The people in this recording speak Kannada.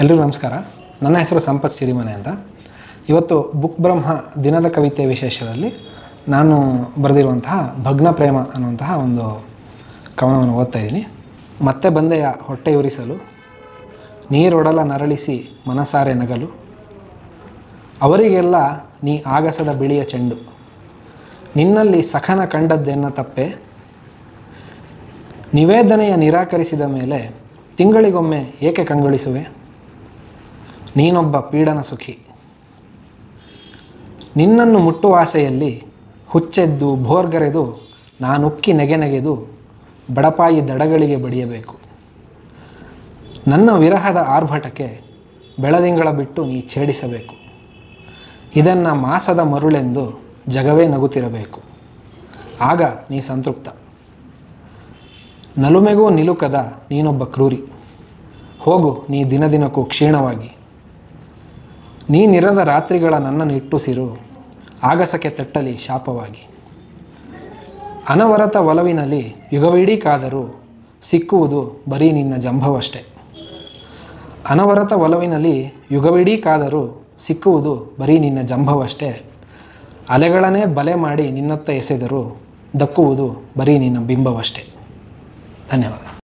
ಎಲ್ರಿಗೂ ನಮಸ್ಕಾರ ನನ್ನ ಹೆಸರು ಸಂಪತ್ ಸಿರಿಮನೆ ಅಂತ ಇವತ್ತು ಬುಕ್ ಬ್ರಹ್ಮ ದಿನದ ಕವಿತೆ ವಿಶೇಷದಲ್ಲಿ ನಾನು ಬರೆದಿರುವಂತಹ ಭಗ್ನ ಪ್ರೇಮ ಅನ್ನುವಂತಹ ಒಂದು ಕವನವನ್ನು ಓದ್ತಾ ಇದ್ದೀನಿ ಮತ್ತೆ ಬಂದೆಯ ಹೊಟ್ಟೆ ಉರಿಸಲು ನೀರೊಡಲ ನರಳಿಸಿ ಮನಸಾರೆ ನಗಲು ಅವರಿಗೆಲ್ಲ ನೀ ಆಗಸದ ಬಿಳಿಯ ಚೆಂಡು ನಿನ್ನಲ್ಲಿ ಸಖನ ಕಂಡದ್ದೆನ್ನ ತಪ್ಪೆ ನಿವೇದನೆಯ ನಿರಾಕರಿಸಿದ ಮೇಲೆ ತಿಂಗಳಿಗೊಮ್ಮೆ ಏಕೆ ಕಂಗೊಳಿಸುವೆ ನೀನೊಬ್ಬ ಪೀಡನ ಸುಖಿ ನಿನ್ನನ್ನು ಮುಟ್ಟುವ ಆಸೆಯಲ್ಲಿ ಹುಚ್ಚೆದ್ದು ಭೋರ್ಗರೆದು ನಾನುಕ್ಕಿ ನೆಗೆನೆಗೆದು ಬಡಪಾಯಿ ದಡಗಳಿಗೆ ಬಡಿಯಬೇಕು ನನ್ನ ವಿರಹದ ಆರ್ಭಟಕ್ಕೆ ಬೆಳದಿಂಗಳ ಬಿಟ್ಟು ನೀ ಛೇಡಿಸಬೇಕು ಇದನ್ನು ಮಾಸದ ಮರುಳೆಂದು ಜಗವೇ ನಗುತ್ತಿರಬೇಕು ಆಗ ನೀ ಸಂತೃಪ್ತ ನಲುಮೆಗೂ ನಿಲುಕದ ನೀನೊಬ್ಬ ಕ್ರೂರಿ ಹೋಗು ನೀ ದಿನದಿನಕ್ಕೂ ಕ್ಷೀಣವಾಗಿ ನೀನಿರದ ರಾತ್ರಿಗಳ ನನ್ನ ನಿಟ್ಟುಸಿರು ಆಗಸಕ್ಕೆ ತಟ್ಟಲಿ ಶಾಪವಾಗಿ ಅನವರತ ಒಲವಿನಲ್ಲಿ ಯುಗವಿಡೀ ಕಾದರೂ ಸಿಕ್ಕುವುದು ಬರೀ ನಿನ್ನ ಜಂಭವಷ್ಟೇ ಅನವರತ ಒಲವಿನಲ್ಲಿ ಯುಗವಿಡೀ ಕಾದರೂ ಸಿಕ್ಕುವುದು ಬರೀ ನಿನ್ನ ಜಂಭವಷ್ಟೇ ಅಲೆಗಳನ್ನೇ ಬಲೆ ಮಾಡಿ ನಿನ್ನತ್ತ ಎಸೆದರೂ ದಕ್ಕುವುದು ಬರೀ ನಿನ್ನ ಬಿಂಬವಷ್ಟೇ ಧನ್ಯವಾದ